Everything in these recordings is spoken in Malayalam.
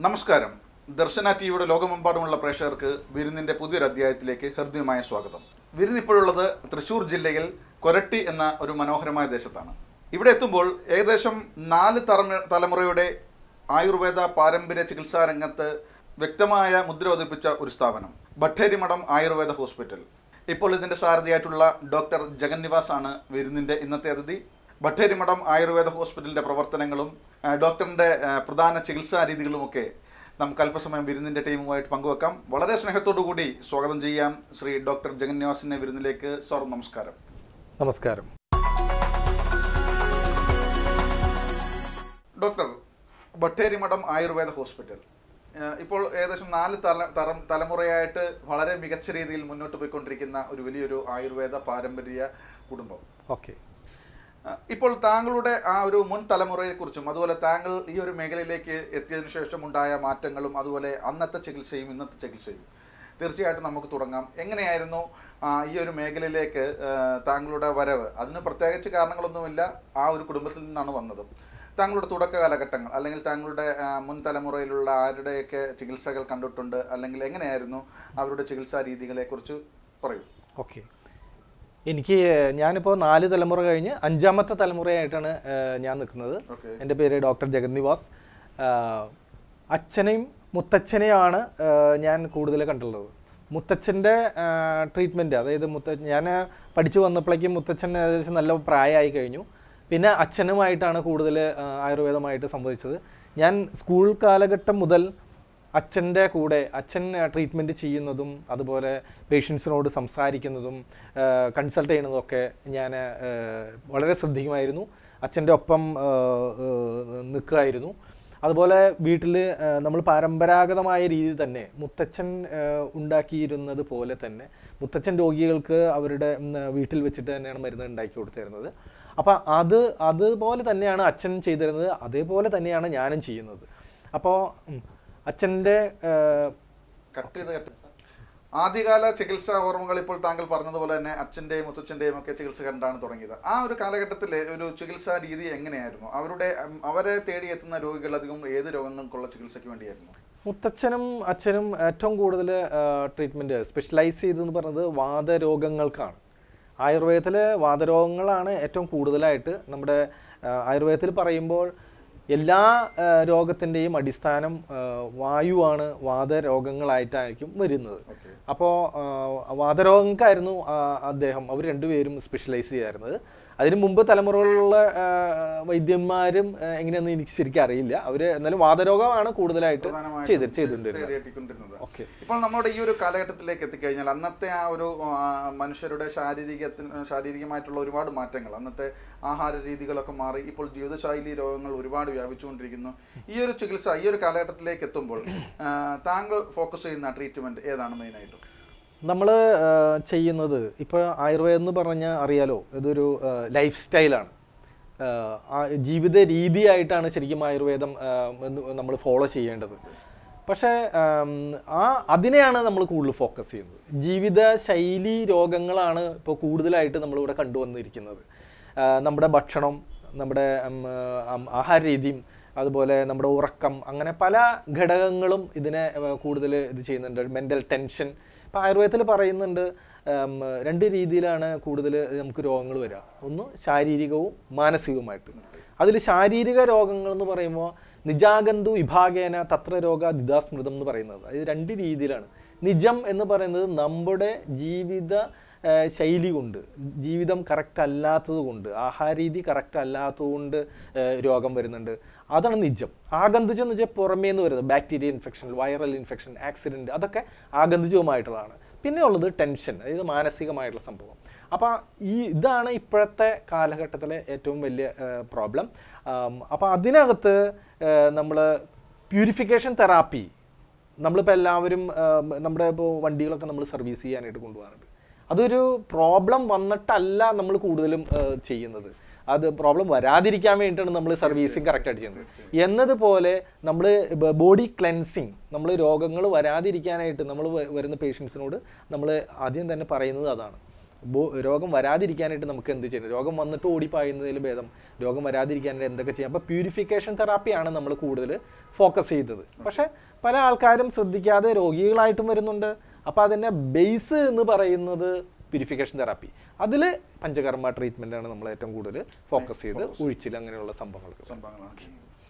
നമസ്കാരം ദർശന ടിവിയുടെ ലോകമെമ്പാടുമുള്ള പ്രേക്ഷകർക്ക് വിരുന്നിന്റെ പുതിയൊരു അധ്യായത്തിലേക്ക് ഹൃദ്യമായ സ്വാഗതം വിരുന്ന് ഇപ്പോഴുള്ളത് തൃശൂർ ജില്ലയിൽ കൊരട്ടി എന്ന ഒരു മനോഹരമായ ദേശത്താണ് ഇവിടെ എത്തുമ്പോൾ ഏകദേശം നാല് തലമു- തലമുറയുടെ ആയുർവേദ പാരമ്പര്യ ചികിത്സാ രംഗത്ത് വ്യക്തമായ മുദ്ര പതിപ്പിച്ച ഒരു സ്ഥാപനം ഭട്ടേരി മഠം ആയുർവേദ ഹോസ്പിറ്റൽ ഇപ്പോൾ ഇതിന്റെ സാരഥിയായിട്ടുള്ള ഡോക്ടർ ജഗൻ നിവാസ് ആണ് വിരുന്നിന്റെ ഇന്നത്തെ അതിഥി ഭട്ടേരി മഠം ആയുർവേദ ഹോസ്പിറ്റലിന്റെ പ്രവർത്തനങ്ങളും ആ, ഡോക്ടറിന്റെ ആ, പ്രധാന ചികിത്സാ രീതികളുമൊക്കെ നമുക്ക് അല്പസമയം വിരുന്നിന്റെ ടീമുമായിട്ട് പങ്കുവെക്കാം വളരെ സ്നേഹത്തോടു കൂടി സ്വാഗതം ചെയ്യാം ശ്രീ ഡോക്ടർ ജഗൻ നിവാസിന്റെ വിരുന്നിലേക്ക് സർ നമസ്കാരം നമസ്കാരം ഡോക്ടർ ഭട്ടേരി മഠം ആയുർവേദ ഹോസ്പിറ്റൽ ഏഹ് ഇപ്പോൾ ഏകദേശം നാല് തല തരം തലമുറയായിട്ട് വളരെ മികച്ച രീതിയിൽ മുന്നോട്ട് പോയിക്കൊണ്ടിരിക്കുന്ന ഒരു വലിയൊരു ആയുർവേദ പാരമ്പര്യ കുടുംബം ഓക്കെ ഏഹ് ഇപ്പോൾ താങ്കളുടെ ആ ഒരു മുൻ തലമുറയെക്കുറിച്ചും അതുപോലെ താങ്കൾ ഈ ഒരു മേഖലയിലേക്ക് എത്തിയതിനു ശേഷം ഉണ്ടായ മാറ്റങ്ങളും അതുപോലെ അന്നത്തെ ചികിത്സയും ഇന്നത്തെ ചികിത്സയും തീർച്ചയായിട്ടും നമുക്ക് തുടങ്ങാം എങ്ങനെയായിരുന്നു ആ, ഈ ഒരു മേഖലയിലേക്ക് ഏഹ്, താങ്കളുടെ വരവ് അതിന് പ്രത്യേകിച്ച് കാരണങ്ങളൊന്നുമില്ല ആ ഒരു കുടുംബത്തിൽ നിന്നാണ് വന്നത് താങ്കളുടെ തുടക്ക കാലഘട്ടങ്ങൾ അല്ലെങ്കിൽ താങ്കളുടെ ആ, മുൻ തലമുറയിലുള്ള ആരുടെയൊക്കെ ചികിത്സകൾ കണ്ടിട്ടുണ്ട് അല്ലെങ്കിൽ എങ്ങനെയായിരുന്നു അവരുടെ ചികിത്സാ രീതികളെക്കുറിച്ച് പറയൂ ഓക്കെ എനിക്ക് ഞാനിപ്പോൾ നാല് തലമുറ കഴിഞ്ഞ് അഞ്ചാമത്തെ തലമുറയായിട്ടാണ് ഏഹ്, ഞാൻ നിൽക്കുന്നത് ഓക്കെ എൻ്റെ പേര് ഡോക്ടർ ജഗന്നിവാസ് ആഹ്, അച്ഛനെയും മുത്തച്ഛനെയാണ് ഏഹ്, ഞാൻ കൂടുതൽ കണ്ടുള്ളത് മുത്തച്ഛൻ്റെ ട്രീറ്റ്മെൻറ്റ് അതായത് മുത്ത ഞാൻ പഠിച്ചു വന്നപ്പോഴേക്കും മുത്തച്ഛൻ ഏകദേശം നല്ല പ്രായമായി കഴിഞ്ഞു പിന്നെ അച്ഛനുമായിട്ടാണ് കൂടുതൽ ആയുർവേദമായിട്ട് സംഭവിച്ചത് ഞാൻ സ്കൂൾ കാലഘട്ടം മുതൽ അച്ഛൻ്റെ കൂടെ അച്ഛൻ ട്രീറ്റ്മെൻറ്റ് ചെയ്യുന്നതും അതുപോലെ പേഷ്യൻസിനോട് സംസാരിക്കുന്നതും കൺസൾട്ട് ചെയ്യുന്നതും ഒക്കെ ഞാൻ വളരെ ശ്രദ്ധിക്കുമായിരുന്നു അച്ഛൻ്റെ ഒപ്പം നിൽക്കുമായിരുന്നു അതുപോലെ വീട്ടിൽ നമ്മൾ പരമ്പരാഗതമായ രീതിയിൽ തന്നെ മുത്തച്ഛൻ ആ, ഉണ്ടാക്കിയിരുന്നത് പോലെ തന്നെ മുത്തച്ഛൻ രോഗികൾക്ക് അവരുടെ ഉം, വീട്ടിൽ വെച്ചിട്ട് തന്നെയാണ് മരുന്ന് ഉണ്ടാക്കി കൊടുത്തിരുന്നത് അപ്പോൾ അത് അതുപോലെ തന്നെയാണ് അച്ഛൻ ചെയ്തിരുന്നത് അതേപോലെ തന്നെയാണ് ഞാനും ചെയ്യുന്നത് അപ്പോൾ അച്ഛൻ്റെ ആ, കട്ട് ചെയ്ത് കട്ട് ആദ്യകാല ചികിത്സാ ഓർമ്മകൾ ഇപ്പോൾ താങ്കൾ പറഞ്ഞതുപോലെ തന്നെ അച്ഛൻ്റെയും മുത്തച്ഛൻ്റെയും ഒക്കെ ചികിത്സ കണ്ടാണ് തുടങ്ങിയത് ആ ഒരു കാലഘട്ടത്തിലെ ഒരു ചികിത്സാ രീതി എങ്ങനെയായിരുന്നു അവരുടെ ഉം, അവരെ തേടി എത്തുന്ന രോഗികൾ അധികം ഏത് രോഗങ്ങൾക്കുള്ള ചികിത്സയ്ക്ക് വേണ്ടിയായിരുന്നു മുത്തച്ഛനും അച്ഛനും ഏറ്റവും കൂടുതൽ ട്രീറ്റ്മെൻറ്റ് സ്പെഷ്യലൈസ് ചെയ്തെന്ന് പറഞ്ഞത് വാതരോഗങ്ങൾക്കാണ് ആയുർവേദത്തിൽ വാതരോഗങ്ങളാണ് ഏറ്റവും കൂടുതലായിട്ട് നമ്മുടെ ആ, ആയുർവേദത്തിൽ പറയുമ്പോൾ എല്ലാ ആ, രോഗത്തിൻ്റെയും അടിസ്ഥാനം ആ, വായുവാണ് വാതരോഗങ്ങളായിട്ടായിരിക്കും വരുന്നത് ഓക്കെ അപ്പോൾ വാതരോഗങ്ങൾക്കായിരുന്നു ആ, അദ്ദേഹം അവർ രണ്ടുപേരും സ്പെഷ്യലൈസ് ചെയ്യാറുന്നത് അതിന് മുമ്പ് തലമുറകളിലുള്ള ആ, വൈദ്യന്മാരും ആ, എങ്ങനെയാണെന്ന് എനിക്ക് ശരിക്കും അറിയില്ല അവർ എന്നാലും വാതരോഗമാണ് കൂടുതലായിട്ട് ചെയ്ത് ചെയ്തുകൊണ്ടിരുന്നത് തേടിയെത്തിക്കൊണ്ടിരുന്നത് ഓക്കെ ഇപ്പോൾ നമ്മുടെ ഈ ഒരു കാലഘട്ടത്തിലേക്ക് എത്തിക്കഴിഞ്ഞാൽ അന്നത്തെ ആ ഒരു ആ, മനുഷ്യരുടെ ശാരീരികത്തിന് ശാരീരികമായിട്ടുള്ള ഒരുപാട് മാറ്റങ്ങൾ അന്നത്തെ ആഹാര രീതികളൊക്കെ മാറി ഇപ്പോൾ ജീവിതശൈലി രോഗങ്ങൾ ഒരുപാട് വ്യാപിച്ചുകൊണ്ടിരിക്കുന്നു ഈ ഒരു ചികിത്സ ഈ ഒരു കാലഘട്ടത്തിലേക്ക് എത്തുമ്പോൾ ആ, താങ്കൾ ഫോക്കസ് ചെയ്യുന്ന ട്രീറ്റ്മെന്റ് ഏതാണ് മെയിനായിട്ടും നമ്മൾ ചെയ്യുന്നത് ഇപ്പോൾ ആയുർവേദം എന്ന് പറഞ്ഞാൽ അറിയാലോ ഇതൊരു ലൈഫ് സ്റ്റൈലാണ് ആ ജീവിത രീതിയായിട്ടാണ് ശരിക്കും ആയുർവേദം നമ്മൾ ഫോളോ ചെയ്യേണ്ടത് പക്ഷേ ആം, ആ അതിനെയാണ് നമ്മൾ കൂടുതൽ ഫോക്കസ് ചെയ്യുന്നത് ജീവിത ശൈലി രോഗങ്ങളാണ് ഇപ്പോൾ കൂടുതലായിട്ട് നമ്മളിവിടെ കണ്ടുവന്നിരിക്കുന്നത് ആ, നമ്മുടെ ഭക്ഷണം നമ്മുടെ ഉം, ഉം, ആഹാര രീതിയും അതുപോലെ നമ്മുടെ ഉറക്കം അങ്ങനെ പല ഘടകങ്ങളും ഇതിനെ കൂടുതൽ ഇത് ചെയ്യുന്നുണ്ട് മെൻ്റൽ ടെൻഷൻ ഇപ്പം ആയുർവേദത്തിൽ പറയുന്നുണ്ട് ഉം, രണ്ട് രീതിയിലാണ് കൂടുതൽ നമുക്ക് രോഗങ്ങൾ വരിക ഒന്ന് ശാരീരികവും മാനസികവുമായിട്ട് അതിൽ ശാരീരിക രോഗങ്ങൾ എന്ന് പറയുമ്പോൾ നിജാഗന്തു വിഭാഗേന തത്ര രോഗ ദ്വിതാസ്മൃതം എന്ന് പറയുന്നത് അത് രണ്ട് രീതിയിലാണ് നിജം എന്ന് പറയുന്നത് നമ്മുടെ ജീവിത ആ, ശൈലി കൊണ്ട് ജീവിതം കറക്റ്റ് അല്ലാത്തത് കൊണ്ട് ആഹാരരീതി കറക്റ്റ് അല്ലാത്തത് കൊണ്ട് ആ, രോഗം വരുന്നുണ്ട് അതാണ് നിജം ആഗന്തുജം എന്ന് വെച്ചാൽ പുറമേ നിന്ന് വരുന്നത് bacteria infection viral infection accident അതൊക്കെ ആഗന്തുജവുമായിട്ടുള്ളതാണ് പിന്നെ ഉള്ളത് ടെൻഷൻ അതായത് മാനസികമായിട്ടുള്ള സംഭവം അപ്പോൾ ഈ ഇതാണ് ഇപ്പോഴത്തെ കാലഘട്ടത്തിലെ ഏറ്റവും വലിയ പ്രോബ്ലം അപ്പോൾ അതിനകത്ത് നമ്മൾ പ്യൂരിഫിക്കേഷൻ തെറാപ്പി നമ്മളിപ്പോൾ എല്ലാവരും ആ, നമ്മുടെ ഇപ്പോൾ വണ്ടികളൊക്കെ നമ്മൾ സർവീസ് ചെയ്യാനായിട്ട് കൊണ്ടുപോകാറുണ്ട് അതൊരു പ്രോബ്ലം വന്നിട്ടല്ല നമ്മൾ കൂടുതലും ആ, ചെയ്യുന്നത് അത് പ്രോബ്ലം വരാതിരിക്കാൻ വേണ്ടിയിട്ടാണ് നമ്മൾ സർവീസിങ് കറക്റ്റായിട്ട് ചെയ്യുന്നത് എന്നതുപോലെ നമ്മൾ ബോഡി ക്ലെൻസിങ് നമ്മൾ രോഗങ്ങൾ വരാതിരിക്കാനായിട്ട് നമ്മൾ വരുന്ന പേഷ്യൻസിനോട് നമ്മൾ ആദ്യം തന്നെ പറയുന്നത് അതാണ് ബോ- രോഗം വരാതിരിക്കാനായിട്ട് നമുക്ക് എന്ത് ചെയ്യണം രോഗം വന്നിട്ട് ഓടിപ്പായുന്നതിൽ ഭേദം രോഗം വരാതിരിക്കാനായിട്ട് എന്തൊക്കെ ചെയ്യാം അപ്പോൾ പ്യൂരിഫിക്കേഷൻ തെറാപ്പിയാണ് നമ്മൾ കൂടുതൽ ഫോക്കസ് ചെയ്തത് പക്ഷേ പല ആൾക്കാരും ശ്രദ്ധിക്കാതെ രോഗികളായിട്ടും വരുന്നുണ്ട് അപ്പോൾ അതിൻ്റെ ബേസ് എന്ന് പറയുന്നത് പ്യൂരിഫിക്കേഷൻ തെറാപ്പി അതിൽ പഞ്ചകർമ്മ ട്രീറ്റ്മെൻ്റ് ആണ് നമ്മൾ ഏറ്റവും കൂടുതൽ ഫോക്കസ് ചെയ്ത് ഒഴിച്ചിൽ അങ്ങനെയുള്ള സംഭവങ്ങൾക്ക് സംഭവങ്ങളാണ്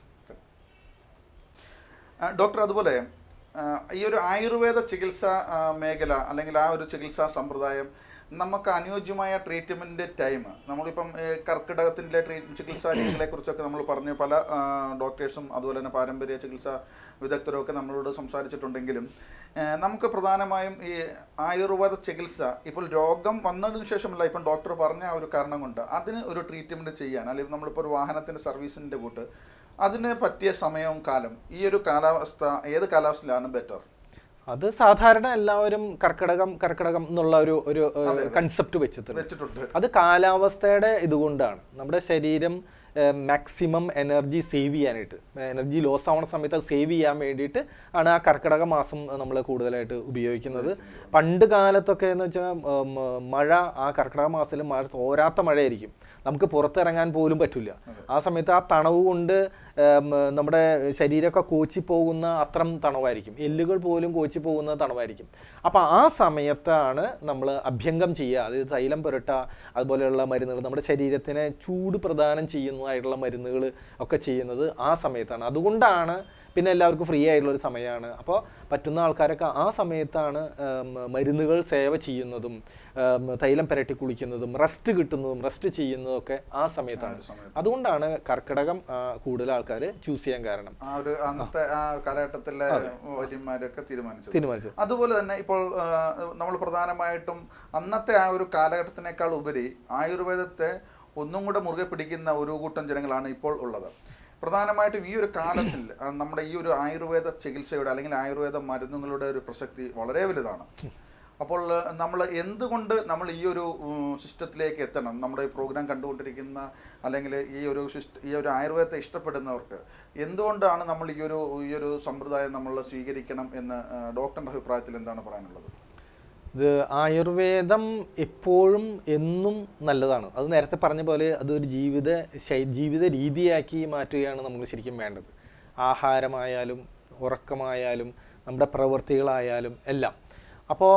ആ, ഡോക്ടർ അതുപോലെ ആ, ഈ ഒരു ആയുർവേദ ചികിത്സ ആ, മേഖല അല്ലെങ്കിൽ ആ ഒരു ചികിത്സാ സമ്പ്രദായം നമുക്ക് അനുയോജ്യമായ ട്രീറ്റ്മെൻറ്റ് ടൈം നമ്മളിപ്പം ഏ, കർക്കിടകത്തിൻ്റെ ട്രീ ചികിത്സാ രീതികളെ കുറിച്ചൊക്കെ നമ്മൾ പറഞ്ഞ് പല ആ, ഡോക്ടേഴ്സും അതുപോലെ തന്നെ പാരമ്പര്യ ചികിത്സാ വിദഗ്ധരും ഒക്കെ നമ്മളോട് സംസാരിച്ചിട്ടുണ്ടെങ്കിലും ഏ, നമുക്ക് പ്രധാനമായും ഈ ആയുർവേദ ചികിത്സ ഇപ്പോൾ രോഗം വന്നതിന് ശേഷമല്ല ഇപ്പം ഡോക്ടർ പറഞ്ഞ ആ ഒരു കാരണം കൊണ്ട് അതിന് ഒരു ട്രീറ്റ്മെൻറ്റ് ചെയ്യാൻ അല്ലെങ്കിൽ നമ്മളിപ്പോൾ ഒരു വാഹനത്തിൻ്റെ സർവീസിൻ്റെ കൂട്ട് അതിന് പറ്റിയ സമയവും കാലം ഈ ഒരു കാലാവസ്ഥ ഏത് കാലാവസ്ഥയിലാണ് ബെറ്റർ അത് സാധാരണ എല്ലാവരും കർക്കിടകം കർക്കിടകം എന്നുള്ള ഒരു ഒരു കൺസെപ്റ്റ് വെച്ചിട്ടുണ്ട് വെച്ചിട്ടുണ്ട് അത് കാലാവസ്ഥയുടെ ഇതുകൊണ്ടാണ് നമ്മുടെ ശരീരം മാക്സിമം എനർജി സേവ് ചെയ്യാനായിട്ട് എനർജി ലോസ് ആവുന്ന സമയത്ത് അത് സേവ് ചെയ്യാൻ വേണ്ടിയിട്ട് ആണ് ആ കർക്കിടക മാസം നമ്മൾ കൂടുതലായിട്ട് ഉപയോഗിക്കുന്നത് പണ്ട് കാലത്തൊക്കെ എന്ന് വെച്ചാൽ ഉം, മഴ ആ കർക്കിടക മാസത്തിൽ മഴ തോരാത്ത മഴയായിരിക്കും നമുക്ക് പുറത്തിറങ്ങാൻ പോലും പറ്റില്ല ആ സമയത്ത് ആ തണവ് കൊണ്ട് ഉം, നമ്മുടെ ശരീരമൊക്കെ കോച്ചി പോകുന്ന അത്രം തണവായിരിക്കും എല്ലുകൾ പോലും കോച്ചി പോകുന്ന തണവായിരിക്കും അപ്പോൾ ആ സമയത്താണ് നമ്മൾ അഭ്യംഗം ചെയ്യുക അത് തൈലം പുരട്ടുക അതുപോലെയുള്ള മരുന്നുകൾ നമ്മുടെ ശരീരത്തിനെ ചൂട് പ്രദാനം ചെയ്യുന്നതായിട്ടുള്ള മരുന്നുകൾ ഒക്കെ ചെയ്യുന്നത് ആ സമയത്താണ് അതുകൊണ്ടാണ് പിന്നെ എല്ലാവർക്കും ഫ്രീ ആയിട്ടുള്ള ഒരു സമയമാണ് അപ്പോൾ പറ്റുന്ന ആൾക്കാരൊക്കെ ആ സമയത്താണ് ഉം, മരുന്നുകൾ സേവ ചെയ്യുന്നതും ഉം, തൈലം പുരട്ടി കുളിക്കുന്നതും റെസ്റ്റ് കിട്ടുന്നതും റെസ്റ്റ് ചെയ്യുന്നതും ഒക്കെ ആ സമയത്താണ് അതുകൊണ്ടാണ് കർക്കിടകം ആ, കൂടുതൽ ആൾക്കാർ ചൂസ് ചെയ്യാൻ കാരണം ആ ഒരു അന്നത്തെ ആ കാലഘട്ടത്തിലെ വല്യന്മാരൊക്കെ തീരുമാനിച്ചത് തീരുമാനിച്ചത് അതുപോലെ തന്നെ ഇപ്പോൾ നമ്മൾ പ്രധാനമായിട്ടും അന്നത്തെ ആ ഒരു കാലഘട്ടത്തിനേക്കാൾ ഉപരി ആയുർവേദത്തെ ഒന്നും കൂടെ മുറുകെ പിടിക്കുന്ന ഒരു കൂട്ടം ജനങ്ങളാണ് ഇപ്പോൾ ഉള്ളത് പ്രധാനമായിട്ടും ഈ ഒരു കാലത്തിൽ ആ, നമ്മുടെ ഈ ഒരു ആയുർവേദ ചികിത്സയുടെ അല്ലെങ്കിൽ ആയുർവേദ മരുന്നുകളുടെ ഒരു പ്രസക്തി വളരെ വലുതാണ് അപ്പോൾ നമ്മൾ എന്തുകൊണ്ട് നമ്മൾ ഈ ഒരു ഉം, സിസ്റ്റത്തിലേക്ക് എത്തണം നമ്മുടെ ഈ പ്രോഗ്രാം കണ്ടുകൊണ്ടിരിക്കുന്ന അല്ലെങ്കിൽ ഈ ഒരു സിസ്റ്റ ഈ ഒരു ആയുർവേദത്തെ ഇഷ്ടപ്പെടുന്നവർക്ക് എന്തുകൊണ്ടാണ് നമ്മൾ ഈ ഒരു ഈ ഒരു സമ്പ്രദായം നമ്മൾ സ്വീകരിക്കണം എന്ന് ആ, ഡോക്ടറിന്റെ അഭിപ്രായത്തിൽ എന്താണ് പറയാനുള്ളത് ഇത് ആയുർവേദം എപ്പോഴും എന്നും നല്ലതാണ് അത് നേരത്തെ പറഞ്ഞ പോലെ അതൊരു ജീവിത ശൈ ജീവിത രീതിയാക്കി മാറ്റുകയാണ് നമ്മൾ ശരിക്കും വേണ്ടത് ആഹാരമായാലും ഉറക്കമായാലും നമ്മുടെ പ്രവൃത്തികളായാലും എല്ലാം അപ്പോൾ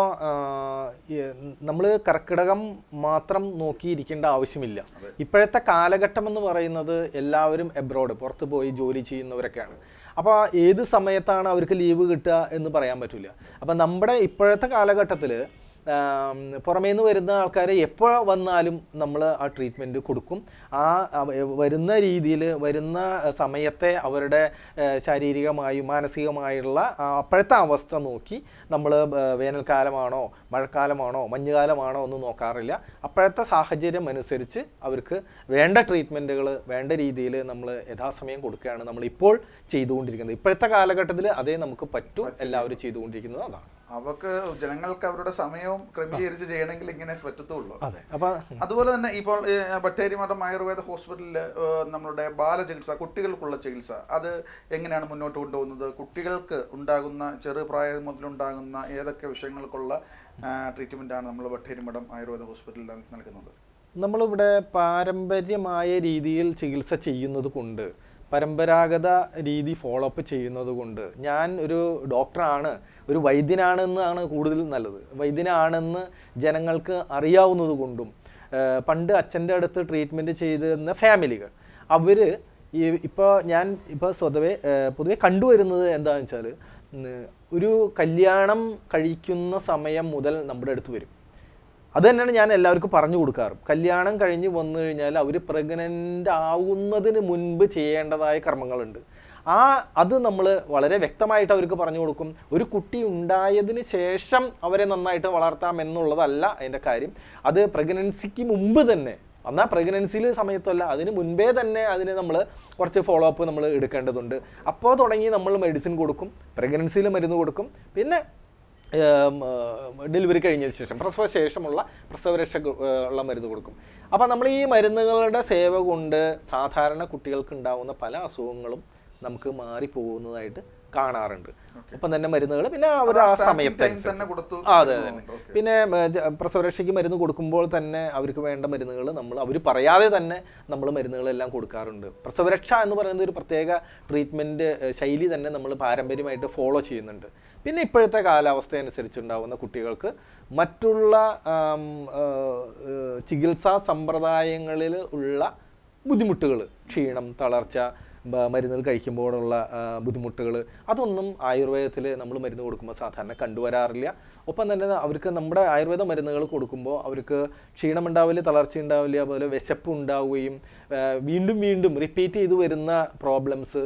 നമ്മൾ കർക്കിടകം മാത്രം നോക്കിയിരിക്കേണ്ട ആവശ്യമില്ല ഇപ്പോഴത്തെ കാലഘട്ടം എന്ന് പറയുന്നത് എല്ലാവരും എബ്രോഡ് പുറത്ത് പോയി ജോലി ചെയ്യുന്നവരൊക്കെയാണ് അപ്പോൾ ഏത് സമയത്താണ് അവർക്ക് ലീവ് കിട്ടുക എന്ന് പറയാൻ പറ്റില്ല അപ്പം നമ്മുടെ ഇപ്പോഴത്തെ കാലഘട്ടത്തിൽ പുറമേ നിന്ന് വരുന്ന ആൾക്കാർ എപ്പോൾ വന്നാലും നമ്മൾ ആ ട്രീറ്റ്മെൻറ്റ് കൊടുക്കും ആ അവ- വരുന്ന രീതിയിൽ വരുന്ന സമയത്തെ അവരുടെ ഏഹ്, ശാരീരികമായും മാനസികമായുള്ള ആ അപ്പോഴത്തെ അവസ്ഥ നോക്കി നമ്മൾ വേനൽക്കാലമാണോ മഴക്കാലമാണോ മഞ്ഞുകാലമാണോ ഒന്നും നോക്കാറില്ല അപ്പോഴത്തെ സാഹചര്യം അനുസരിച്ച് അവർക്ക് വേണ്ട ട്രീറ്റ്മെൻറ്റുകൾ വേണ്ട രീതിയിൽ നമ്മൾ യഥാസമയം കൊടുക്കുകയാണ് നമ്മൾ ഇപ്പോൾ ചെയ്തുകൊണ്ടിരിക്കുന്നത് ഇപ്പോഴത്തെ കാലഘട്ടത്തിൽ അതേ നമുക്ക് പറ്റൂ എല്ലാവരും ചെയ്തുകൊണ്ടിരിക്കുന്നത് അതാണ് അവർക്ക് ജനങ്ങൾക്ക് അവരുടെ സമയവും ക്രമീകരിച്ച് ചെയ്യണമെങ്കിൽ ഇങ്ങനെ പറ്റത്തുള്ളൂ അതെ അപ്പം അതുപോലെ തന്നെ ഇപ്പോൾ ഏഹ്, ബത്തേരി മഠം ആയുർവേദ ഹോസ്പിറ്റലിൽ ഏഹ്, നമ്മളുടെ ബാലചികിത്സ കുട്ടികൾക്കുള്ള ചികിത്സ അത് എങ്ങനെയാണ് മുന്നോട്ട് കൊണ്ടുപോകുന്നത് കുട്ടികൾക്ക് ഉണ്ടാകുന്ന ചെറുപ്രായം മുതലുണ്ടാകുന്ന ഏതൊക്കെ വിഷയങ്ങൾക്കുള്ള ട്രീറ്റ്മെൻറ്റാണ് നമ്മൾ ബത്തേരി മഠം ആയുർവേദ ഹോസ്പിറ്റലിൽ നൽകുന്നത് നമ്മളിവിടെ പാരമ്പര്യമായ രീതിയിൽ ചികിത്സ ചെയ്യുന്നത് കൊണ്ട് പരമ്പരാഗത രീതി ഫോളോ അപ്പ് ചെയ്യുന്നത് കൊണ്ട് ഞാൻ ഒരു ഡോക്ടറാണ് ഒരു വൈദ്യനാണെന്നാണ് കൂടുതൽ നല്ലത് വൈദ്യനാണെന്ന് ജനങ്ങൾക്ക് അറിയാവുന്നത് കൊണ്ടും ഏഹ് പണ്ട് അച്ഛൻ്റെ അടുത്ത് ട്രീറ്റ്മെൻറ്റ് ചെയ്തിരുന്ന ഫാമിലികൾ അവർ ഈ ഇപ്പോൾ ഞാൻ ഇപ്പോൾ സ്വതവേ ഏഹ് പൊതുവെ കണ്ടുവരുന്നത് എന്താണെന്ന് വെച്ചാൽ ഉം, ഒരു കല്യാണം കഴിക്കുന്ന സമയം മുതൽ നമ്മുടെ അടുത്ത് വരും അത് തന്നെയാണ് ഞാൻ എല്ലാവർക്കും പറഞ്ഞു കൊടുക്കാറ് കല്യാണം കഴിഞ്ഞ് വന്നു കഴിഞ്ഞാൽ അവർ പ്രഗ്നൻ്റ് ആവുന്നതിന് മുൻപ് ചെയ്യേണ്ടതായ കർമ്മങ്ങളുണ്ട് ആ അത് നമ്മൾ വളരെ വ്യക്തമായിട്ട് അവർക്ക് പറഞ്ഞു കൊടുക്കും ഒരു കുട്ടി ഉണ്ടായതിന് ശേഷം അവരെ നന്നായിട്ട് വളർത്താം എന്നുള്ളതല്ല അതിൻ്റെ കാര്യം അത് പ്രഗ്നൻസിക്ക് മുമ്പ് തന്നെ എന്നാൽ പ്രഗ്നൻസിയിൽ സമയത്തല്ല അതിന് മുൻപേ തന്നെ അതിന് നമ്മൾ കുറച്ച് ഫോളോ അപ്പ് നമ്മൾ എടുക്കേണ്ടതുണ്ട് അപ്പോൾ തുടങ്ങി നമ്മൾ മെഡിസിൻ കൊടുക്കും പ്രഗ്നൻസിയിൽ മരുന്ന് കൊടുക്കും പിന്നെ ഡെലിവറി കഴിഞ്ഞതിന് ശേഷം പ്രസവ ശേഷമുള്ള പ്രസവരക്ഷ ഗു- ഏഹ് ഉള്ള മരുന്ന് കൊടുക്കും അപ്പോൾ നമ്മൾ ഈ മരുന്നുകളുടെ സേവ കൊണ്ട് സാധാരണ കുട്ടികൾക്ക് ഉണ്ടാവുന്ന പല അസുഖങ്ങളും നമുക്ക് മാറിപ്പോകുന്നതായിട്ട് കാണാറുണ്ട് ഒപ്പം തന്നെ മരുന്നുകൾ പിന്നെ അവർ ആ starting time സമയത്തനുസരിച്ച് തന്നെ കൊടുത്തു ആ, അതെ അതെ പോകുന്നുണ്ട്. Okay. പിന്നെ മ, ജ- പ്രസവരക്ഷയ്ക്ക് മരുന്ന് കൊടുക്കുമ്പോൾ തന്നെ അവർക്ക് വേണ്ട മരുന്നുകൾ നമ്മൾ അവർ പറയാതെ തന്നെ നമ്മൾ മരുന്നുകളെല്ലാം കൊടുക്കാറുണ്ട് പ്രസവരക്ഷ എന്ന് പറയുന്നത് ഒരു പ്രത്യേക ട്രീറ്റ്മെൻറ്റ് ശൈലി തന്നെ നമ്മൾ പാരമ്പര്യമായിട്ട് ഫോളോ ചെയ്യുന്നുണ്ട് പിന്നെ ഇപ്പോഴത്തെ കാലാവസ്ഥ അനുസരിച്ചുണ്ടാവുന്ന കുട്ടികൾക്ക് മറ്റുള്ള ആം, ആ, ഏ, ചികിത്സാ സമ്പ്രദായങ്ങളിൽ ഉള്ള ബുദ്ധിമുട്ടുകൾ ക്ഷീണം തളർച്ച ബ- മരുന്നുകൾ കഴിക്കുമ്പോഴുള്ള ബുദ്ധിമുട്ടുകൾ അതൊന്നും ആയുർവേദത്തിൽ നമ്മൾ മരുന്ന് കൊടുക്കുമ്പോൾ സാധാരണ കണ്ടുവരാറില്ല ഒപ്പം തന്നെ അവർക്ക് നമ്മുടെ ആയുർവേദ മരുന്നുകൾ കൊടുക്കുമ്പോൾ അവർക്ക് ക്ഷീണം ഉണ്ടാവില്ല തളർച്ച ഉണ്ടാവില്ല അതുപോലെ വിശപ്പ് ഉണ്ടാവുകയും ആ, വീണ്ടും വീണ്ടും റിപ്പീറ്റ് ചെയ്ത് വരുന്ന പ്രോബ്ലംസ്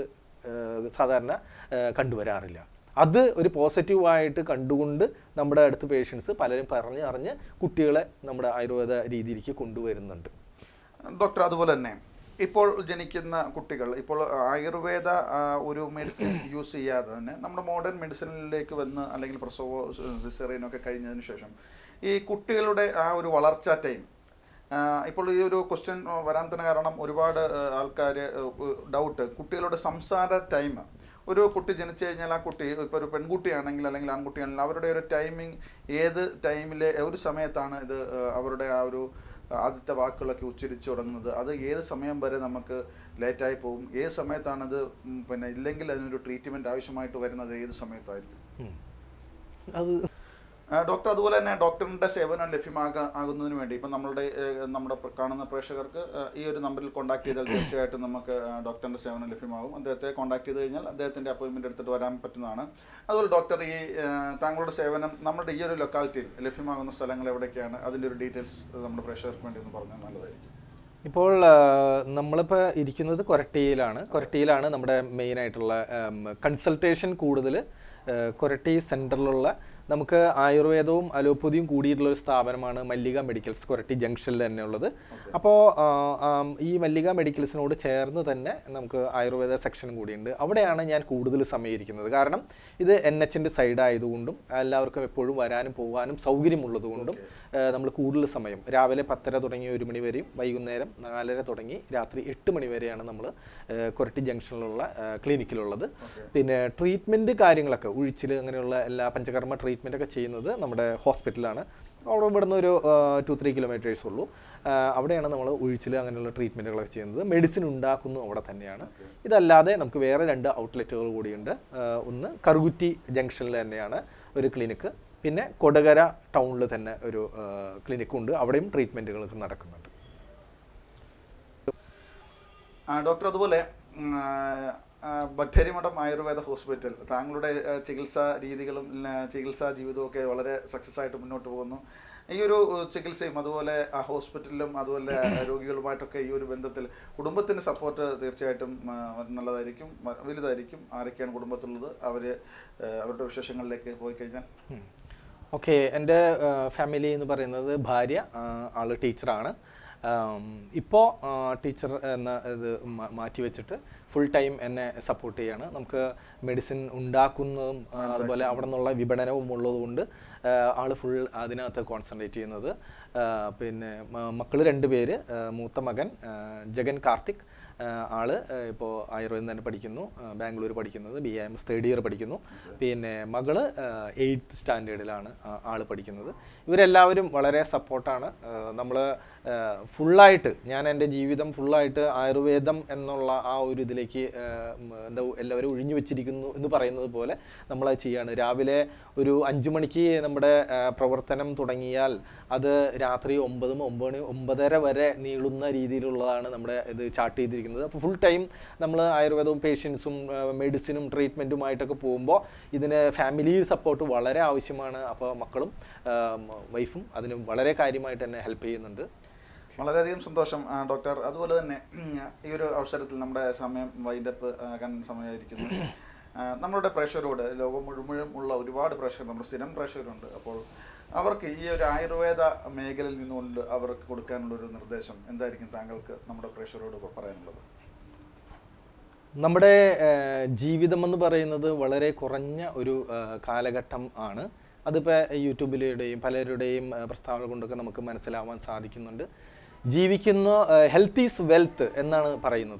സാധാരണ ആ, കണ്ടുവരാറില്ല അത് ഒരു പോസിറ്റീവായിട്ട് കണ്ടുകൊണ്ട് നമ്മുടെ അടുത്ത് പേഷ്യൻസ് പലരും പറഞ്ഞ് അറിഞ്ഞ് കുട്ടികളെ നമ്മുടെ ആയുർവേദ രീതിയിലേക്ക് കൊണ്ടുവരുന്നുണ്ട് ഡോക്ടർ അതുപോലെ തന്നെ ഇപ്പോൾ ജനിക്കുന്ന കുട്ടികൾ ഇപ്പോൾ ആയുർവേദ ആ, ഒരു മെഡിസിൻ യൂസ് ചെയ്യാതെ തന്നെ നമ്മുടെ മോഡേൺ മെഡിസിനിലേക്ക് വന്ന് അല്ലെങ്കിൽ പ്രസവോ സിസേറിയനൊക്കെ കഴിഞ്ഞതിന് ശേഷം ഈ കുട്ടികളുടെ ആ ഒരു വളർച്ചാ ടൈം ഇപ്പോൾ ഈ ഒരു ക്വസ്റ്റ്യൻ വരാൻ തന്നെ കാരണം ഒരുപാട് ആൾക്കാർ ഡൗട്ട് കുട്ടികളുടെ സംസാര ടൈം ഒരു കുട്ടി ജനിച്ചു കഴിഞ്ഞാൽ ആ കുട്ടി ഇപ്പോൾ ഒരു പെൺകുട്ടിയാണെങ്കിൽ അല്ലെങ്കിൽ ആൺകുട്ടിയാണെങ്കിൽ അവരുടെ ഒരു ടൈമിംഗ് ഏത് ടൈമിലെ ഒരു സമയത്താണ് ഇത് ആ, അവരുടെ ആ ഒരു ആദ്യത്തെ വാക്കുകളൊക്കെ ഉച്ചരിച്ചു തുടങ്ങുന്നത് അത് ഏത് സമയം വരെ നമുക്ക് ലേറ്റായി പോകും ഏത് സമയത്താണത് ഉം, പിന്നെ ഇല്ലെങ്കിൽ അതിനൊരു ട്രീറ്റ്മെൻറ്റ് ആവശ്യമായിട്ട് വരുന്നത് ഏത് സമയത്തായിരിക്കും ഉം. അത് ആ, ഡോക്ടർ അതുപോലെ തന്നെ ഡോക്ടറിന്റെ സേവനം ലഭ്യമാകാ ആകുന്നതിന് വേണ്ടി ഇപ്പം നമ്മളുടെ ഏഹ്, നമ്മുടെ പ്ര- കാണുന്ന പ്രേക്ഷകർക്ക് ആ, ഈ ഒരു നമ്പറിൽ കോൺടാക്ട് ചെയ്താൽ തീർച്ചയായിട്ടും നമുക്ക് ആ, ഡോക്ടറിന്റെ സേവനം ലഭ്യമാകും അദ്ദേഹത്തെ കോൺടാക്ട് ചെയ്ത് കഴിഞ്ഞാൽ അദ്ദേഹത്തിന്റെ അപ്പോയിന്റ്മെന്റ് എടുത്തിട്ട് വരാൻ പറ്റുന്നതാണ് അതുപോലെ ഡോക്ടർ ഈ ആ, താങ്കളുടെ സേവനം നമ്മുടെ ഈ ഒരു ലൊക്കാലിറ്റിയിൽ ലഭ്യമാകുന്ന സ്ഥലങ്ങൾ എവിടെയൊക്കെയാണ് അതിന്റെ ഒരു ഡീറ്റെയിൽസ് നമ്മുടെ പ്രേക്ഷകർക്ക് വേണ്ടി ഒന്ന് പറഞ്ഞാൽ നല്ലതായിരിക്കും ഇപ്പോൾ നമ്മളിപ്പോൾ ഇരിക്കുന്നത് കൊരട്ടിയിലാണ് കൊരട്ടിയിലാണ് നമ്മുടെ മെയിൻ ആയിട്ടുള്ള കൺസൾട്ടേഷൻ കൂടുതൽ കൊരട്ടി സെൻറ്ററിലുള്ള നമുക്ക് ആയുർവേദവും അലോപ്പതിയും കൂടിയിട്ടുള്ള ഒരു സ്ഥാപനമാണ് മല്ലിക മെഡിക്കൽസ് കൊരട്ടി ജംഗ്ഷനിൽ തന്നെ ഉള്ളത് അപ്പോൾ ഈ മല്ലിക മെഡിക്കൽസിനോട് ചേർന്ന് തന്നെ നമുക്ക് ആയുർവേദ സെക്ഷൻ കൂടിയുണ്ട് അവിടെയാണ് ഞാൻ കൂടുതൽ സമയം ഇരിക്കുന്നത് കാരണം ഇത് എൻ എച്ചിൻ്റെ സൈഡ് ആയതുകൊണ്ടും എല്ലാവർക്കും എപ്പോഴും വരാനും പോകാനും സൗകര്യമുള്ളതുകൊണ്ടും നമ്മൾ കൂടുതൽ സമയം രാവിലെ പത്തര തുടങ്ങി ഒരു മണി വരെയും വൈകുന്നേരം നാലര തുടങ്ങി രാത്രി എട്ട് മണി വരെയാണ് നമ്മൾ കൊരട്ടി ജംഗ്ഷനിലുള്ള ക്ലിനിക്കിലുള്ളത് പിന്നെ ട്രീറ്റ്മെൻറ്റ് കാര്യങ്ങളൊക്കെ ഉഴിച്ചിൽ അങ്ങനെയുള്ള എല്ലാ പഞ്ചകർമ്മ ട്രീറ്റ്മെൻ്റ് ഒക്കെ ചെയ്യുന്നത് നമ്മുടെ ഹോസ്പിറ്റലാണ് അവിടെ ഇവിടുന്ന് ഒരു ടു ത്രീ കിലോമീറ്റേഴ്സ് ഉള്ളൂ ആ, അവിടെയാണ് നമ്മൾ ഉഴിച്ചിൽ അങ്ങനെയുള്ള ട്രീറ്റ്മെൻറ്റുകളൊക്കെ ചെയ്യുന്നത് മെഡിസിൻ ഉണ്ടാക്കുന്നു അവിടെ തന്നെയാണ് ഇതല്ലാതെ നമുക്ക് വേറെ രണ്ട് ഔട്ട്ലെറ്റുകൾ കൂടിയുണ്ട് ആ, ഒന്ന് കറുകുറ്റി ജംഗ്ഷനിൽ തന്നെയാണ് ഒരു ക്ലിനിക്ക് പിന്നെ കൊടകര ടൗണിൽ തന്നെ ഒരു ക്ലിനിക്കുണ്ട് അവിടെയും ട്രീറ്റ്മെൻറ്റുകളൊക്കെ നടക്കുന്നുണ്ട് ആ, ഡോക്ടർ അതുപോലെ ഉം, ആ, ആ, ബത്തേരിമഠം ആയുർവേദ ഹോസ്പിറ്റൽ താങ്കളുടെ ആ, ചികിത്സാ രീതികളും ആ, ചികിത്സാ ജീവിതവും ഒക്കെ വളരെ സക്സസ് ആയിട്ട് മുന്നോട്ട് പോകുന്നു ഈ ഒരു ആ, ചികിത്സയും അതുപോലെ ആ ഹോസ്പിറ്റലിലും അതുപോലെ ആ, രോഗികളുമായിട്ടൊക്കെ ഈ ഒരു ബന്ധത്തിൽ കുടുംബത്തിൻ്റെ സപ്പോർട്ട് തീർച്ചയായിട്ടും ആ, നല്ലതായിരിക്കും വ- വലുതായിരിക്കും ആരൊക്കെയാണ് കുടുംബത്തിലുള്ളത് അവർ അവരുടെ വിശേഷങ്ങളിലേക്ക് പോയി കഴിഞ്ഞാൽ ഓക്കെ എൻ്റെ ഫാമിലി എന്ന് പറയുന്നത് ഭാര്യ ആ, ആള് ടീച്ചറാണ് ഇപ്പോൾ ടീച്ചർ എന്ന ഇത് മാ- മാറ്റി വെച്ചിട്ട് ഫുൾ ടൈം എന്നെ സപ്പോർട്ട് ചെയ്യാണ് നമുക്ക് മെഡിസിൻ ഉണ്ടാക്കുന്നതും ആ, അതുപോലെ അവിടെ നിന്നുള്ള വിപണനവും ഉള്ളതുകൊണ്ട് ആ, ആള് ഫുൾ അതിനകത്ത് കോൺസെൻട്രേറ്റ് ചെയ്യുന്നത് ആ, പിന്നെ മക്കൾ രണ്ട് പേര് ആ, മൂത്ത മകൻ ആ, ജഗൻ കാർത്തിക് ആ, ആള് ഇപ്പോൾ ആയുർവേദം തന്നെ പഠിക്കുന്നു ആ, ബാംഗ്ലൂർ പഠിക്കുന്നത് B M S third year പഠിക്കുന്നു പിന്നെ മകള് എയ്ത്ത് സ്റ്റാൻഡേർഡിലാണ് ആ- ആള് പഠിക്കുന്നത് ഇവരെല്ലാവരും വളരെ സപ്പോർട്ടാണ് നമ്മൾ ഫുള്ളായിട്ട് ഞാൻ എൻ്റെ ജീവിതം ഫുള്ളായിട്ട് ആയുർവേദം എന്നുള്ള ആ ഒരു ഇതിലേക്ക് ആ, ഉം, എന്താ എല്ലാവരും ഒഴിഞ്ഞു വെച്ചിരിക്കുന്നു എന്ന് പറയുന്നത് പോലെ നമ്മളത് ചെയ്യാണ് രാവിലെ ഒരു അഞ്ചു മണിക്ക് നമ്മുടെ ആ, പ്രവർത്തനം തുടങ്ങിയാൽ അത് രാത്രി ഒമ്പതും ഒമ്പത് മണി ഒമ്പതര വരെ നീളുന്ന രീതിയിലുള്ളതാണ് നമ്മുടെ ഇത് ചാർട്ട് ചെയ്തിരിക്കുന്നത് അപ്പോൾ ഫുൾ ടൈം നമ്മൾ ആയുർവേദവും പേഷ്യൻസും മെഡിസിനും ട്രീറ്റ്മെൻറ്റുമായിട്ടൊക്കെ പോകുമ്പോൾ ഇതിന് ഫാമിലി സപ്പോർട്ട് വളരെ ആവശ്യമാണ് അപ്പോൾ മക്കളും വൈഫും അതിന് വളരെ കാര്യമായിട്ട് തന്നെ ഹെൽപ്പ് ചെയ്യുന്നുണ്ട് വളരെയധികം സന്തോഷം ആ, ഡോക്ടർ അതുപോലെ തന്നെ ഉം, ഈ ഒരു അവസരത്തിൽ നമ്മുടെ സമയം വൈൻഡപ്പ് ആകാൻ സമയമായിരിക്കുന്നു ആ, നമ്മളുടെ പ്രേക്ഷകരോട് ലോകം മുഴുവൻ ഉള്ള ഒരുപാട് പ്രേക്ഷകർ നമ്മുടെ സ്ഥിരം പ്രേക്ഷകരുണ്ട് അപ്പോൾ അവർക്ക് ഈ ഒരു ആയുർവേദ മേഖലയിൽ നിന്നുകൊണ്ട് അവർക്ക് കൊടുക്കാനുള്ള ഒരു നിർദ്ദേശം എന്തായിരിക്കും താങ്കൾക്ക് നമ്മുടെ പ്രേക്ഷകരോട് പറയാനുള്ളത് നമ്മുടെ ഏഹ്, ജീവിതം എന്ന് പറയുന്നത് വളരെ കുറഞ്ഞ ഒരു ഏഹ്, കാലഘട്ടം ആണ് അതിപ്പോൾ യൂട്യൂബിലൂടെയും പലരുടെയും ഏഹ്, പ്രസ്താവന കൊണ്ടൊക്കെ നമുക്ക് മനസ്സിലാവാൻ സാധിക്കുന്നുണ്ട് ജീവിക്കുന്ന ഹെൽത്ത് ഈസ് വെൽത്ത് എന്നാണ് പറയുന്നത്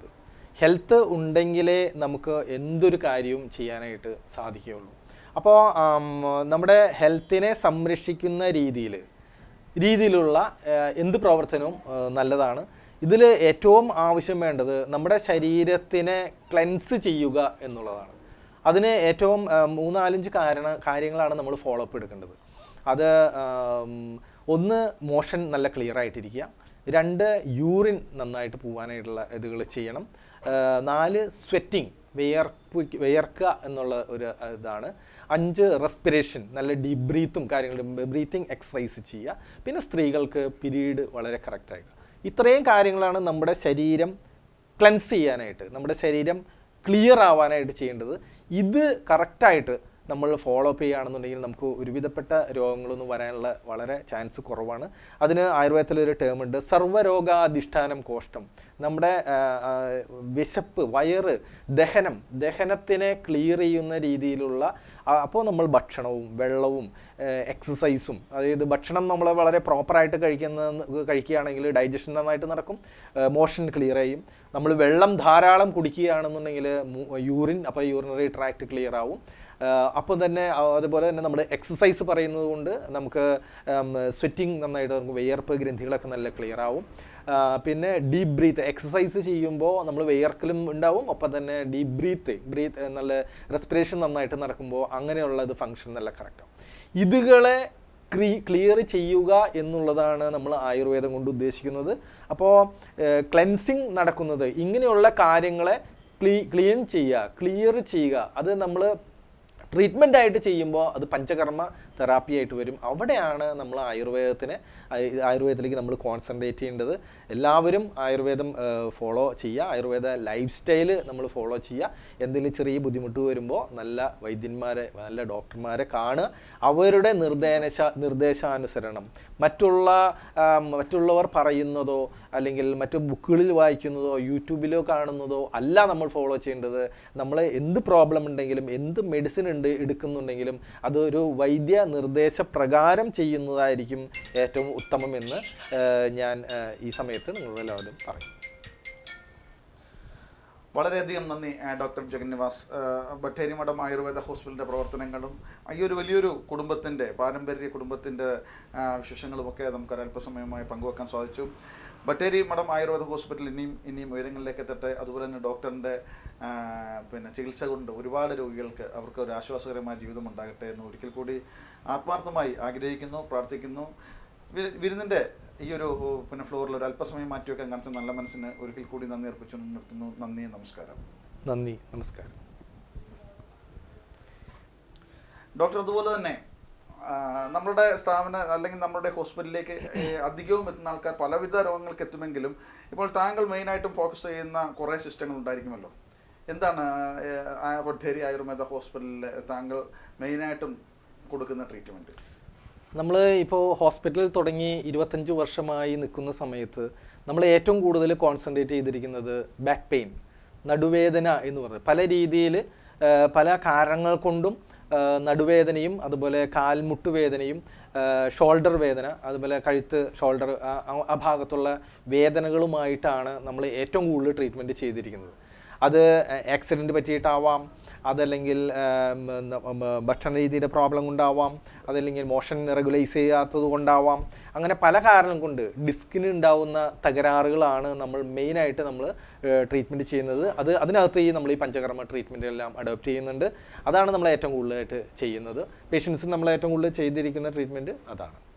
ഹെൽത്ത് ഉണ്ടെങ്കിലേ നമുക്ക് എന്തൊരു കാര്യവും ചെയ്യാനായിട്ട് സാധിക്കുകയുള്ളൂ അപ്പോൾ നമ്മുടെ ഹെൽത്തിനെ സംരക്ഷിക്കുന്ന രീതിയിൽ രീതിയിലുള്ള ആ, എന്ത് പ്രവർത്തനവും ആ, നല്ലതാണ് ഇതിൽ ഏറ്റവും ആവശ്യം വേണ്ടത് നമ്മുടെ ശരീരത്തിനെ ക്ലെൻസ് ചെയ്യുക എന്നുള്ളതാണ് അതിന് ഏറ്റവും ആ, മൂന്നാലഞ്ച് കാരണ കാര്യങ്ങളാണ് നമ്മൾ ഫോളോ അപ്പ് എടുക്കേണ്ടത് അത് ആം, ഒന്ന് മോഷൻ നല്ല ക്ലിയർ ആയിട്ടിരിക്കുക രണ്ട് യൂറിൻ നന്നായിട്ട് പോകാനായിട്ടുള്ള ഇതുകൾ ചെയ്യണം ആ, നാല് സ്വെറ്റിംഗ് വിയർപ്പ് വിയർക്കുക എന്നുള്ള ഒരു ഇതാണ് അഞ്ച് റെസ്പിറേഷൻ നല്ല ഡീപ് ബ്രീത്തും കാര്യങ്ങളും ബ്രീത്തിങ് എക്സസൈസ് ചെയ്യുക പിന്നെ സ്ത്രീകൾക്ക് പിരീഡ് വളരെ കറക്റ്റായിട്ട് ഇത്രയും കാര്യങ്ങളാണ് നമ്മുടെ ശരീരം ക്ലെൻസ് ചെയ്യാനായിട്ട് നമ്മുടെ ശരീരം ക്ലിയർ ആവാനായിട്ട് ചെയ്യേണ്ടത് ഇത് കറക്റ്റായിട്ട് നമ്മൾ ഫോളോ അപ്പ് ചെയ്യുകയാണെന്നുണ്ടെങ്കിൽ നമുക്ക് ഒരുവിധപ്പെട്ട രോഗങ്ങളൊന്നും വരാനുള്ള വളരെ ചാൻസ് കുറവാണ് അതിന് ആയുർവേദത്തിലൊരു ടേം ഉണ്ട് സർവ്വരോഗാധിഷ്ഠാനം കോഷ്ടം നമ്മുടെ ആ, ആ, വിശപ്പ് വയറ് ദഹനം ദഹനത്തിനെ ക്ലിയർ ചെയ്യുന്ന രീതിയിലുള്ള അപ്പോൾ നമ്മൾ ഭക്ഷണവും വെള്ളവും എക്സസൈസും അതായത് ഭക്ഷണം നമ്മൾ വളരെ പ്രോപ്പറായിട്ട് കഴിക്കുന്ന കഴിക്കുകയാണെങ്കിൽ ഡൈജഷൻ നന്നായിട്ട് നടക്കും മോഷൻ ക്ലിയർ ചെയ്യും നമ്മൾ വെള്ളം ധാരാളം കുടിക്കുകയാണെന്നുണ്ടെങ്കിൽ യൂറിൻ അപ്പോൾ യൂറിനറി ട്രാക്ട് ക്ലിയർ ആവും അപ്പോൾ തന്നെ ആ, അതുപോലെ തന്നെ നമ്മൾ എക്സസൈസ് പറയുന്നത് കൊണ്ട് നമുക്ക് സ്വെറ്റിംഗ് നന്നായിട്ട് നമുക്ക് വിയർപ്പ് ഗ്രന്ഥികളൊക്കെ നല്ല ക്ലിയർ ആവും ആ, പിന്നെ ഡീപ്പ് ബ്രീത്ത് എക്സസൈസ് ചെയ്യുമ്പോൾ നമ്മൾ വിയർക്കലും ഉണ്ടാവും ഒപ്പം തന്നെ ഡീപ്പ് ബ്രീത്ത് ബ്രീത്ത് നല്ല റെസ്പിറേഷൻ നന്നായിട്ട് നടക്കുമ്പോൾ അങ്ങനെയുള്ള ഇത് ഫങ്ഷൻ നല്ല കറക്റ്റാവും ഇതുകളെ ക്രീ ക്ലിയർ ചെയ്യുക എന്നുള്ളതാണ് നമ്മൾ ആയുർവേദം കൊണ്ട് ഉദ്ദേശിക്കുന്നത് അപ്പോൾ ക്ലെൻസിങ് നടക്കുന്നത് ഇങ്ങനെയുള്ള കാര്യങ്ങളെ ക്ലീ ക്ലീൻ ചെയ്യുക ക്ലിയർ ചെയ്യുക അത് നമ്മൾ ട്രീറ്റ്മെൻ്റ് ആയിട്ട് ചെയ്യുമ്പോൾ അത് പഞ്ചകർമ്മ തെറാപ്പി ആയിട്ട് വരും അവിടെയാണ് നമ്മൾ ആയുർവേദത്തിനെ ആയു- ആയുർവേദത്തിലേക്ക് നമ്മൾ കോൺസെൻട്രേറ്റ് ചെയ്യേണ്ടത് എല്ലാവരും ആയുർവേദം ഫോളോ ചെയ്യുക ആയുർവേദ ലൈഫ് സ്റ്റൈല് നമ്മൾ ഫോളോ ചെയ്യുക എന്തെങ്കിലും ചെറിയ ബുദ്ധിമുട്ട് വരുമ്പോൾ നല്ല വൈദ്യന്മാരെ നല്ല ഡോക്ടർമാരെ കാണുക അവരുടെ നിർദ്ദേശ നിർദ്ദേശാനുസരണം മറ്റുള്ള ആ, മറ്റുള്ളവർ പറയുന്നതോ അല്ലെങ്കിൽ മറ്റു ബുക്കുകളിൽ വായിക്കുന്നതോ യൂട്യൂബിലോ കാണുന്നതോ അല്ല നമ്മൾ ഫോളോ ചെയ്യേണ്ടത് നമ്മൾ എന്ത് പ്രോബ്ലം ഉണ്ടെങ്കിലും എന്ത് മെഡിസിൻ ഉണ്ട് എടുക്കുന്നുണ്ടെങ്കിലും അതൊരു വൈദ്യ നിർദ്ദേശപ്രകാരം ചെയ്യുന്നതായിരിക്കും ഏറ്റവും ഉത്തമമെന്ന് ആ, ഞാൻ ആ, ഈ സമയത്ത് നിങ്ങളോട് എല്ലാവരും പറയും വളരെയധികം നന്ദി ആ, ഡോക്ടർ ജഗന്നിവാസ് ആ, ബത്തേരി മഠം ആയുർവേദ ഹോസ്പിറ്റലിൻ്റെ പ്രവർത്തനങ്ങളും ഈ ഒരു വലിയൊരു കുടുംബത്തിൻ്റെ പാരമ്പര്യ കുടുംബത്തിൻ്റെ ആ, വിശേഷങ്ങളുമൊക്കെ നമുക്ക് ഒരല്പസമയമായി പങ്കുവെക്കാൻ സാധിച്ചു ബത്തേരി മഠം ആയുർവേദ ഹോസ്പിറ്റൽ ഇനിയും ഇനിയും ഉയരങ്ങളിലേക്ക് എത്തട്ടെ അതുപോലെ തന്നെ ഡോക്ടറിൻ്റെ ആ, പിന്നെ ചികിത്സ കൊണ്ട് ഒരുപാട് രോഗികൾക്ക് അവർക്ക് ഒരു ആശ്വാസകരമായ ജീവിതം ഉണ്ടാകട്ടെ എന്ന് ഒരിക്കൽ കൂടി ആത്മാർത്ഥമായി ആഗ്രഹിക്കുന്നു പ്രാർത്ഥിക്കുന്നു വി- വിരുന്നിൻ്റെ ഈ ഒരു പിന്നെ ഫ്ലോറിൽ ഒരു അല്പസമയം മാറ്റിവെക്കാൻ കാണിച്ച നല്ല മനസ്സിന് ഒരിക്കൽ കൂടി നന്ദി അർപ്പിച്ചു നിർത്തുന്നു നന്ദി നമസ്കാരം നന്ദി നമസ്കാരം ഡോക്ടർ അതുപോലെ തന്നെ ആ, നമ്മളുടെ സ്ഥാപന അല്ലെങ്കിൽ നമ്മുടെ ഹോസ്പിറ്റലിലേക്ക് ഏ, അധികവും എത്തുന്ന ആൾക്കാർ പലവിധ രോഗങ്ങൾക്ക് എത്തുമെങ്കിലും ഇപ്പോൾ താങ്കൾ മെയിനായിട്ടും ഫോക്കസ് ചെയ്യുന്ന കുറേ സിസ്റ്റങ്ങൾ ഉണ്ടായിരിക്കുമല്ലോ എന്താണ് ഏ, ആ പൊട്ടേരി ആയുർവേദ ഹോസ്പിറ്റലിൽ താങ്കൾ മെയിനായിട്ടും കൊടുക്കുന്ന ട്രീറ്റ്മെൻറ്റ് നമ്മൾ ഇപ്പോൾ ഹോസ്പിറ്റലിൽ തുടങ്ങി ഇരുപത്തഞ്ച് വർഷമായി നിൽക്കുന്ന സമയത്ത് നമ്മൾ ഏറ്റവും കൂടുതൽ കോൺസെൻട്രേറ്റ് ചെയ്തിരിക്കുന്നത് ബാക്ക് പെയിൻ നടുവേദന എന്ന് പറയുന്നത് പല രീതിയിൽ പല കാരണങ്ങൾ കൊണ്ടും ആ, നടുവേദനയും അതുപോലെ കാൽമുട്ട് വേദനയും ഷോൾഡർ വേദന അതുപോലെ കഴുത്ത് ഷോൾഡർ ആ ഭാഗത്തുള്ള വേദനകളുമായിട്ടാണ് നമ്മൾ ഏറ്റവും കൂടുതൽ ട്രീറ്റ്മെൻറ്റ് ചെയ്തിരിക്കുന്നത് അത് ആക്സിഡൻറ്റ് പറ്റിയിട്ടാവാം അതല്ലെങ്കിൽ ആം, ന- ഉം, ഭക്ഷണ രീതിയുടെ പ്രോബ്ലം കൊണ്ടാവാം അതല്ലെങ്കിൽ മോഷൻ റെഗുലൈസ് ചെയ്യാത്തത് കൊണ്ടാവാം അങ്ങനെ പല കാരണം കൊണ്ട് ഡിസ്കിന് ഉണ്ടാവുന്ന തകരാറുകളാണ് നമ്മൾ മെയിനായിട്ട് നമ്മൾ ട്രീറ്റ്മെൻറ്റ് ചെയ്യുന്നത് അത് അതിനകത്ത് ഈ നമ്മൾ ഈ പഞ്ചകർമ്മ ട്രീറ്റ്മെൻറ്റ് എല്ലാം അഡോപ്റ്റ് ചെയ്യുന്നുണ്ട് അതാണ് നമ്മൾ ഏറ്റവും കൂടുതലായിട്ട് ചെയ്യുന്നത് പേഷ്യൻസിന് നമ്മൾ ഏറ്റവും കൂടുതൽ ചെയ്തിരിക്കുന്ന ട്രീറ്റ്മെൻറ്റ് അതാണ്